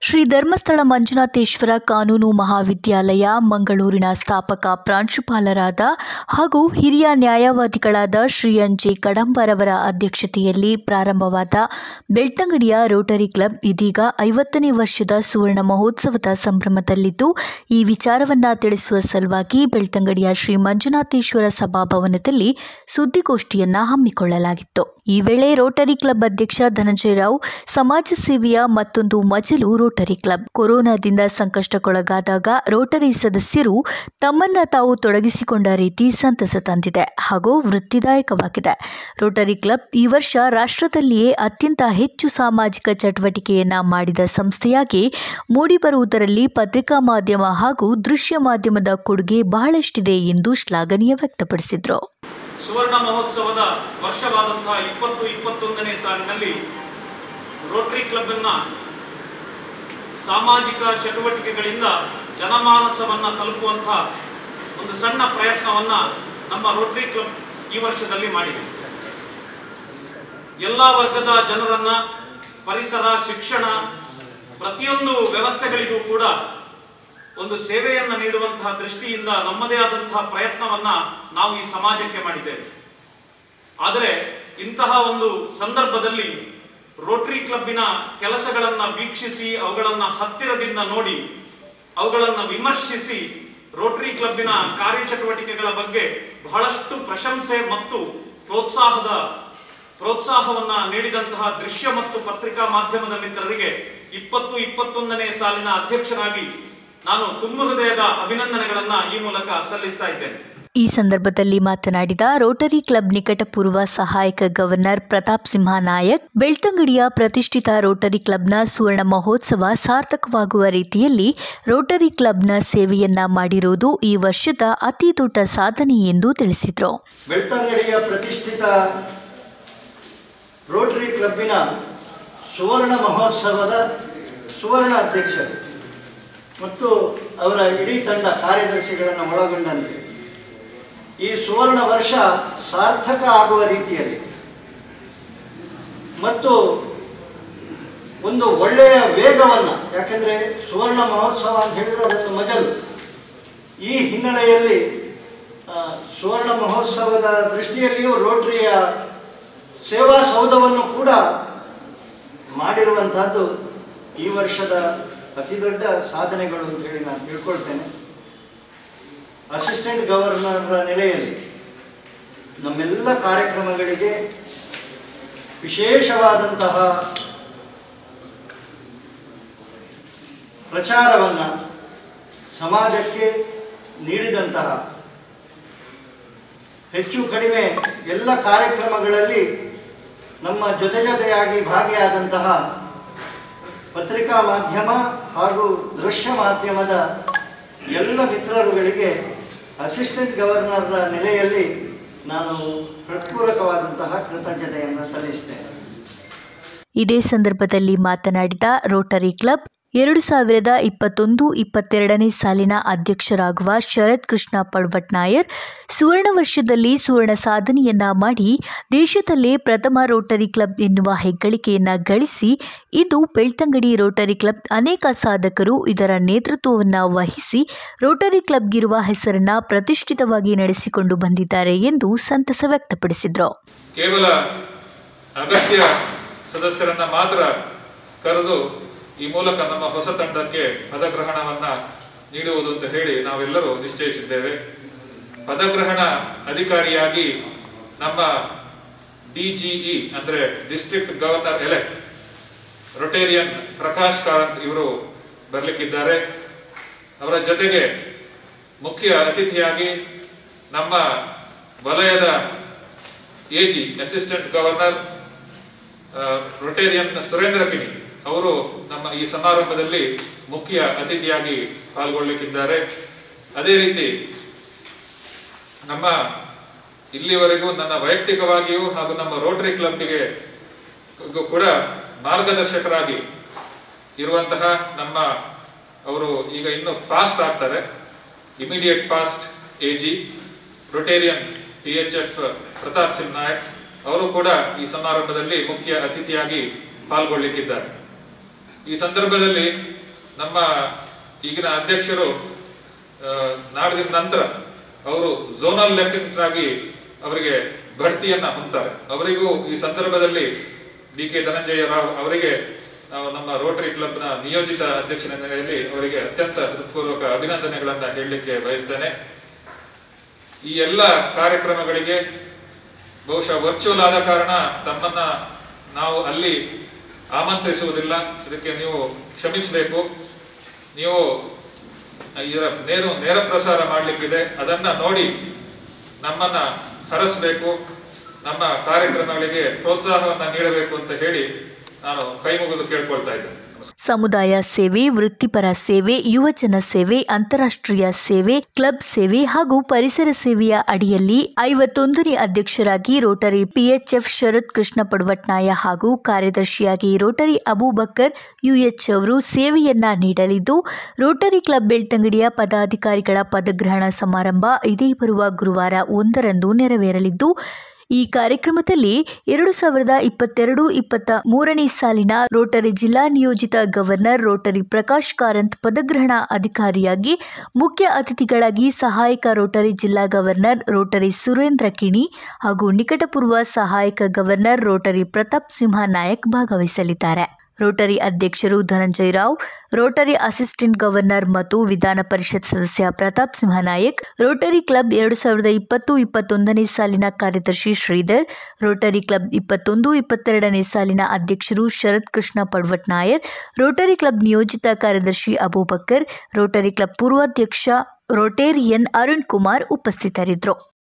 ಶ್ರೀ ಧರ್ಮಸ್ಥಳ ಮಂಜುನಾಥೇಶ್ವರ ಕಾನೂನು ಮಹಾವಿದ್ಯಾಲಯ ಮಂಗಳೂರಿನ ಸ್ಥಾಪಕ ಪ್ರಾಂಶುಪಾಲರಾದ ಹಾಗೂ ಹಿರಿಯ ನ್ಯಾಯವಾದಿಗಳಾದ ಶ್ರೀ ಅಂಜೆ ಕಡಂಬರವರ ಅಧ್ಯಕ್ಷತೆಯಲ್ಲಿ ಪ್ರಾರಂಭವಾದ ಬೆಳ್ತಂಗಡಿಯ ರೋಟರಿ ಕ್ಲಬ್ ಇದೀಗ ಐವತ್ತನೇ ವರ್ಷದ ಸುವರ್ಣ ಮಹೋತ್ಸವದ ಸಂಭ್ರಮದಲ್ಲಿದ್ದು ಈ ವಿಚಾರವನ್ನ ತಿಳಿಸುವ ಸಲುವಾಗಿ ಬೆಳ್ತಂಗಡಿಯ ಶ್ರೀ ಮಂಜುನಾಥೇಶ್ವರ ಸಭಾಭವನದಲ್ಲಿ ಸುದ್ದಿಗೋಷ್ಠಿಯನ್ನ ಹಮ್ಮಿಕೊಳ್ಳಲಾಗಿತ್ತು ಈ ವೇಳೆ ರೋಟರಿ ಕ್ಲಬ್ ಅಧ್ಯಕ್ಷ ಧನಂಜಯ ರಾವ್ ಸಮಾಜ ಸೇವೆಯ ಮತ್ತೊಂದು ಮಜಲು ರೋಟರಿ ಕ್ಲಬ್ ಕೊರೋನಾದಿಂದ ಸಂಕಷ್ಟಕ್ಕೊಳಗಾದಾಗ ರೋಟರಿ ಸದಸ್ಯರು ತಮ್ಮನ್ನ ತಾವು ತೊಡಗಿಸಿಕೊಂಡ ರೀತಿ ಸಂತಸ ತಂದಿದೆ ಹಾಗೂ ವೃತ್ತಿದಾಯಕವಾಗಿದೆ ರೋಟರಿ ಕ್ಲಬ್ ಈ ವರ್ಷ ರಾಷ್ಟ್ರದಲ್ಲಿಯೇ ಅತ್ಯಂತ ಹೆಚ್ಚು ಸಾಮಾಜಿಕ ಚಟುವಟಿಕೆಯನ್ನ ಮಾಡಿದ ಸಂಸ್ಥೆಯಾಗಿ ಮೂಡಿಬರುವುದರಲ್ಲಿ ಪತ್ರಿಕಾ ಮಾಧ್ಯಮ ಹಾಗೂ ದೃಶ್ಯ ಮಾಧ್ಯಮದ ಕೊಡುಗೆ ಬಹಳಷ್ಟಿದೆ ಎಂದು ಶ್ಲಾಘನೀಯ ವ್ಯಕ್ತಪಡಿಸಿದರು ಸುವರ್ಣ ಮಹೋತ್ಸವದ ವರ್ಷವಾದಂತಹ ಇಪ್ಪತ್ತು ಇಪ್ಪತ್ತೊಂದನೇ ಸಾಲಿನಲ್ಲಿ ರೋಟರಿ ಕ್ಲಬ್ಬನ್ನು ಸಾಮಾಜಿಕ ಚಟುವಟಿಕೆಗಳಿಂದ ಜನಮಾನಸವನ್ನು ತಲುಪುವಂಥ ಒಂದು ಸಣ್ಣ ಪ್ರಯತ್ನವನ್ನು ನಮ್ಮ ರೋಟರಿ ಕ್ಲಬ್ ಈ ವರ್ಷದಲ್ಲಿ ಮಾಡಿದೆ ಎಲ್ಲ ವರ್ಗದ ಜನರನ್ನ ಪರಿಸರ ಶಿಕ್ಷಣ ಪ್ರತಿಯೊಂದು ವ್ಯವಸ್ಥೆಗಳಿಗೂ ಕೂಡ ಒಂದು ಸೇವೆಯನ್ನು ನೀಡುವಂತಹ ದೃಷ್ಟಿಯಿಂದ ನಮ್ಮದೇ ಆದಂತಹ ಪ್ರಯತ್ನವನ್ನ ನಾವು ಈ ಸಮಾಜಕ್ಕೆ ಮಾಡಿದ್ದೇವೆ ಆದರೆ ಇಂತಹ ಒಂದು ಸಂದರ್ಭದಲ್ಲಿ ರೋಟರಿ ಕ್ಲಬ್ಬಿನ ಕೆಲಸಗಳನ್ನ ವೀಕ್ಷಿಸಿ ಅವುಗಳನ್ನ ಹತ್ತಿರದಿಂದ ನೋಡಿ ಅವುಗಳನ್ನು ವಿಮರ್ಶಿಸಿ ರೋಟರಿ ಕ್ಲಬ್ಬಿನ ಕಾರ್ಯಚಟುವಟಿಕೆಗಳ ಬಗ್ಗೆ ಬಹಳಷ್ಟು ಪ್ರಶಂಸೆ ಮತ್ತು ಪ್ರೋತ್ಸಾಹದ ಪ್ರೋತ್ಸಾಹವನ್ನ ನೀಡಿದಂತಹ ದೃಶ್ಯ ಮತ್ತು ಪತ್ರಿಕಾ ಮಾಧ್ಯಮದ ಮಿತ್ರರಿಗೆ ಇಪ್ಪತ್ತು ಇಪ್ಪತ್ತೊಂದನೇ ಸಾಲಿನ ಅಧ್ಯಕ್ಷರಾಗಿ ನಾನು ತುಂಬ ಹೃದಯದ ಅಭಿನಂದನೆಗಳನ್ನ ಈ ಮೂಲಕ ಸಲ್ಲಿಸ್ತಾ ಇದ್ದೇನೆ ಈ ಸಂದರ್ಭದಲ್ಲಿ ಮಾತನಾಡಿದ ರೋಟರಿ ಕ್ಲಬ್ ನಿಕಟಪೂರ್ವ ಸಹಾಯಕ ಗವರ್ನರ್ ಪ್ರತಾಪ್ ಸಿಂಹ ನಾಯಕ್ ಬೆಳ್ತಂಗಡಿಯ ಪ್ರತಿಷ್ಠಿತ ರೋಟರಿ ಕ್ಲಬ್ನ ಸುವರ್ಣ ಮಹೋತ್ಸವ ಸಾರ್ಥಕವಾಗುವ ರೀತಿಯಲ್ಲಿ ರೋಟರಿ ಕ್ಲಬ್ನ ಸೇವೆಯನ್ನ ಮಾಡಿರುವುದು ಈ ವರ್ಷದ ಅತಿ ದೊಡ್ಡ ಸಾಧನೆ ಎಂದು ತಿಳಿಸಿದರು ಬೆಳ್ತಂಗಡಿಯ ಪ್ರತಿಷ್ಠಿತ ರೋಟರಿ ಕ್ಲಬ್ಬಿನ ಸುವರ್ಣ ಮಹೋತ್ಸವದ ಸುವರ್ಣ ಅಧ್ಯಕ್ಷರು ಮತ್ತು ಅವರ ಇಡೀ ತಂಡ ಕಾರ್ಯದರ್ಶಿಗಳನ್ನು ಒಳಗೊಂಡಂತೆ ಈ ಸುವರ್ಣ ವರ್ಷ ಸಾರ್ಥಕ ಆಗುವ ರೀತಿಯಲ್ಲಿ ಮತ್ತು ಒಂದು ಒಳ್ಳೆಯ ವೇಗವನ್ನು ಯಾಕೆಂದರೆ ಸುವರ್ಣ ಮಹೋತ್ಸವ ಅಂತ ಹೇಳಿದರೆ ಅದೊಂದು ಮಜಲು ಈ ಹಿನ್ನೆಲೆಯಲ್ಲಿ ಆ, ಸುವರ್ಣ ಮಹೋತ್ಸವದ ದೃಷ್ಟಿಯಲ್ಲಿಯೂ ರೋಟರಿಯ ಸೇವಾ ಸೌಧವನ್ನು ಕೂಡ ಮಾಡಿರುವಂಥದ್ದು ಈ ವರ್ಷದ ಅತಿ ದೊಡ್ಡ ಸಾಧನೆಗಳು ಅಂತ ಹೇಳಿ ನಾನು ತಿಳ್ಕೊಳ್ತೇನೆ ಅಸಿಸ್ಟೆಂಟ್ ಗವರ್ನರ್ರ ನೆಲೆಯಲ್ಲಿ ನಮ್ಮೆಲ್ಲ ಕಾರ್ಯಕ್ರಮಗಳಿಗೆ ವಿಶೇಷವಾದಂತಹ ಪ್ರಚಾರವನ್ನು ಸಮಾಜಕ್ಕೆ ನೀಡಿದಂತಹ ಹೆಚ್ಚು ಕಡಿಮೆ ಎಲ್ಲ ಕಾರ್ಯಕ್ರಮಗಳಲ್ಲಿ ನಮ್ಮ ಜೊತೆ ಜೊತೆಯಾಗಿ ಭಾಗಿಯಾದಂತಹ ಪತ್ರಿಕಾ ಮಾಧ್ಯಮ ಹಾಗೂ ದೃಶ್ಯ ಮಾಧ್ಯಮದ ಎಲ್ಲ ಮಿತ್ರರುಗಳಿಗೆ ಅಸಿಸ್ಟೆಂಟ್ ಗವರ್ನರ್ನ ನೆಲೆಯಲ್ಲಿ ನಾನು ಹೃತ್ಪೂರ್ವಕವಾದಂತಹ ಕೃತಜ್ಞತೆಯನ್ನು ಸಲ್ಲಿಸ್ತೇನೆ ಇದೇ ಸಂದರ್ಭದಲ್ಲಿ ಮಾತನಾಡಿದ ರೋಟರಿ ಕ್ಲಬ್ ಎರಡು ಸಾವಿರದ ಇಪ್ಪತ್ತೊಂದು ಇಪ್ಪತ್ತೆರಡನೇ ಸಾಲಿನ ಅಧ್ಯಕ್ಷರಾಗುವ ಶರತ್ ಕೃಷ್ಣ ಪಡ್ವಟ್ ನಾಯರ್ ಸುವರ್ಣ ವರ್ಷದಲ್ಲಿ ಸುವರ್ಣ ಸಾಧನೆಯನ್ನ ಮಾಡಿ ದೇಶದಲ್ಲೇ ಪ್ರಥಮ ರೋಟರಿ ಕ್ಲಬ್ ಎನ್ನುವ ಹೆಗ್ಗಳಿಕೆಯನ್ನ ಗಳಿಸಿ ಇಂದು ಬೆಳ್ತಂಗಡಿ ರೋಟರಿ ಕ್ಲಬ್ ಅನೇಕ ಸಾಧಕರು ಇದರ ನೇತೃತ್ವವನ್ನು ವಹಿಸಿ ರೋಟರಿ ಕ್ಲಬ್ಗಿರುವ ಹೆಸರನ್ನ ಪ್ರತಿಷ್ಠಿತವಾಗಿ ನಡೆಸಿಕೊಂಡು ಬಂದಿದ್ದಾರೆ ಎಂದು ಸಂತಸ ವ್ಯಕ್ತಪಡಿಸಿದರು ಕೇವಲ ಅಗತ್ಯ ಸದಸ್ಯರನ್ನ ಮಾತ್ರ ಕರೆದು ಈ ಮೂಲಕ ನಮ್ಮ ಹೊಸ ತಂಡಕ್ಕೆ ಪದಗ್ರಹಣವನ್ನ ನೀಡುವುದು ಅಂತ ಹೇಳಿ ನಾವೆಲ್ಲರೂ ನಿಶ್ಚಯಿಸಿದ್ದೇವೆ ಪದಗ್ರಹಣ ಅಧಿಕಾರಿಯಾಗಿ ನಮ್ಮ ಡಿಜಿಇ ಅಂದ್ರೆ district governor elect Rotarian Prakash Karanth ಇವರು ಬರಲಿಕ್ಕಿದ್ದಾರೆ ಅವರ ಜೊತೆಗೆ ಮುಖ್ಯ ಅತಿಥಿಯಾಗಿ ನಮ್ಮ ವಲಯದ ಎಜಿ ಅಸಿಸ್ಟೆಂಟ್ ಗವರ್ನರ್ ಆ, ರೊಟೇರಿಯನ್ ಸುರೇಂದ್ರ ಕಿಣಿ ಅವರು ನಮ್ಮ ಈ ಸಮಾರಂಭದಲ್ಲಿ ಮುಖ್ಯ ಅತಿಥಿಯಾಗಿ ಪಾಲ್ಗೊಳ್ಳಲಿಕ್ಕಿದ್ದಾರೆ ಅದೇ ರೀತಿ ನಮ್ಮ ಇಲ್ಲಿವರೆಗೂ ನನ್ನ ವೈಯಕ್ತಿಕವಾಗಿಯೂ ಹಾಗೂ ನಮ್ಮ ರೋಟರಿ ಕ್ಲಬ್ಗೆ ಗೂ ಕೂಡ ಮಾರ್ಗದರ್ಶಕರಾಗಿ ಇರುವಂತಹ ನಮ್ಮ ಅವರು ಈಗ ಇನ್ನು ಪಾಸ್ಟ್ ಆಗ್ತಾರೆ immediate past A G Rotarian P H F Pratap Singh Nayak ಅವರು ಕೂಡ ಈ ಸಮಾರಂಭದಲ್ಲಿ ಮುಖ್ಯ ಅತಿಥಿಯಾಗಿ ಪಾಲ್ಗೊಳ್ಳಿಕ್ಕಿದ್ದಾರೆ ಈ ಸಂದರ್ಭದಲ್ಲಿ ನಮ್ಮ ಈಗಿನ ಅಧ್ಯಕ್ಷರು ಆ, ನಾಡಿದ ನಂತರ ಅವರು ಝೋನಲ್ ಲೆಫ್ಟಿನೆಂಟ್ ಆಗಿ ಅವರಿಗೆ ಬಡ್ತಿಯನ್ನ ಹೊಂದ್ತಾರೆ ಅವರಿಗೂ ಈ ಸಂದರ್ಭದಲ್ಲಿ ಡಿ ಕೆ ಧನಂಜಯ ರಾವ್ ಅವರಿಗೆ ನಾವು ನಮ್ಮ ರೋಟರಿ ಕ್ಲಬ್ನ ನಿಯೋಜಿತ ಅಧ್ಯಕ್ಷನ ನೆಲೆಯಲ್ಲಿ ಅವರಿಗೆ ಅತ್ಯಂತ ಹೃತ್ಪೂರ್ವಕ ಅಭಿನಂದನೆಗಳನ್ನ ಹೇಳಲಿಕ್ಕೆ ಬಯಸ್ತೇನೆ ಈ ಎಲ್ಲ ಕಾರ್ಯಕ್ರಮಗಳಿಗೆ ಬಹುಶಃ ವರ್ಚುವಲ್ ಆದ ಕಾರಣ ತಮ್ಮನ್ನ ನಾವು ಅಲ್ಲಿ ಆಮಂತ್ರಿಸುವುದಿಲ್ಲ ಇದಕ್ಕೆ ನೀವು ಕ್ಷಮಿಸಬೇಕು ನೀವು ಇದರ ನೇರು ನೇರ ಪ್ರಸಾರ ಮಾಡಲಿಕ್ಕಿದೆ ಅದನ್ನ ನೋಡಿ ನಮ್ಮನ್ನ ಹರಸಬೇಕು ನಮ್ಮ ಕಾರ್ಯಕ್ರಮಗಳಿಗೆ ಪ್ರೋತ್ಸಾಹವನ್ನ ನೀಡಬೇಕು ಅಂತ ಹೇಳಿ ನಾನು ಕೈ ಮುಗಿದು ಕೇಳ್ಕೊಳ್ತಾ ಇದ್ದೇನೆ ಸಮುದಾಯ ಸೇವೆ ವೃತ್ತಿಪರ ಸೇವೆ ಯುವಜನ ಸೇವೆ ಅಂತಾರಾಷ್ಟ್ರೀಯ ಸೇವೆ ಕ್ಲಬ್ ಸೇವೆ ಹಾಗೂ ಪರಿಸರ ಸೇವೆಯ ಅಡಿಯಲ್ಲಿ ಐವತ್ತೊಂದನೇ ಅಧ್ಯಕ್ಷರಾಗಿ ರೋಟರಿ ಪಿಎಚ್ಎಫ್ ಶರತ್ ಕೃಷ್ಣ ಪಡ್ವಟ್ನಾಯ ಹಾಗೂ ಕಾರ್ಯದರ್ಶಿಯಾಗಿ ರೋಟರಿ ಅಬೂಬಕ್ಕರ್ ಯುಎಚ್ ಅವರು ಸೇವೆಯನ್ನ ನೀಡಲಿದ್ದು ರೋಟರಿ ಕ್ಲಬ್ ಬೆಳ್ತಂಗಡಿಯ ಪದಾಧಿಕಾರಿಗಳ ಪದಗ್ರಹಣ ಸಮಾರಂಭ ಇದೇ ಬರುವ ಗುರುವಾರ ಒಂದರಂದು ನೆರವೇರಲಿದ್ದು ಈ ಕಾರ್ಯಕ್ರಮದಲ್ಲಿ ಎರಡು ಸಾವಿರದ ಇಪ್ಪತ್ತೆರಡು ಇಪ್ಪತ್ತ ಮೂರನೇ ಸಾಲಿನ ರೋಟರಿ ಜಿಲ್ಲಾ ನಿಯೋಜಿತ ಗವರ್ನರ್ ರೋಟರಿ ಪ್ರಕಾಶ್ ಕಾರಂತ್ ಪದಗ್ರಹಣ ಅಧಿಕಾರಿಯಾಗಿ ಮುಖ್ಯ ಅತಿಥಿಗಳಾಗಿ ಸಹಾಯಕ ರೋಟರಿ ಜಿಲ್ಲಾ ಗವರ್ನರ್ ರೋಟರಿ ಸುರೇಂದ್ರ ಕಿಣಿ ಹಾಗೂ ನಿಕಟಪೂರ್ವ ಸಹಾಯಕ ಗವರ್ನರ್ ರೋಟರಿ ಪ್ರತಾಪ್ ಸಿಂಹ ನಾಯಕ್ ಭಾಗವಹಿಸಲಿದ್ದಾರೆ ರೋಟರಿ ಅಧ್ಯಕ್ಷರು Dhananjaya Rao Rotary assistant governor ಮತ್ತು ವಿಧಾನ ಪರಿಷತ್ ಸದಸ್ಯ ಪ್ರತಾಪ್ ಸಿಂಹ ನಾಯಕ್ ರೋಟರಿ ಕ್ಲಬ್ ಎರಡು ಸಾವಿರದ ಇಪ್ಪತ್ತು ಇಪ್ಪತ್ತೊಂದನೇ ಸಾಲಿನ ಕಾರ್ಯದರ್ಶಿ ಶ್ರೀಧರ್ ರೋಟರಿ ಕ್ಲಬ್ ಇಪ್ಪತ್ತೊಂದು ಇಪ್ಪತ್ತೆರಡನೇ ಸಾಲಿನ ಅಧ್ಯಕ್ಷರು ಶರತ್ ಕೃಷ್ಣ ಪಡ್ವಟ್ ನಾಯರ್ ರೋಟರಿ ಕ್ಲಬ್ ನಿಯೋಜಿತ ಕಾರ್ಯದರ್ಶಿ ಅಬೂಬಕ್ಕರ್ ರೋಟರಿ ಕ್ಲಬ್ ಪೂರ್ವಾಧ್ಯಕ್ಷ ರೋಟೇರಿಯನ್ ಅರುಣ್ ಕುಮಾರ್ ಉಪಸ್ಥಿತರಿದ್ದರು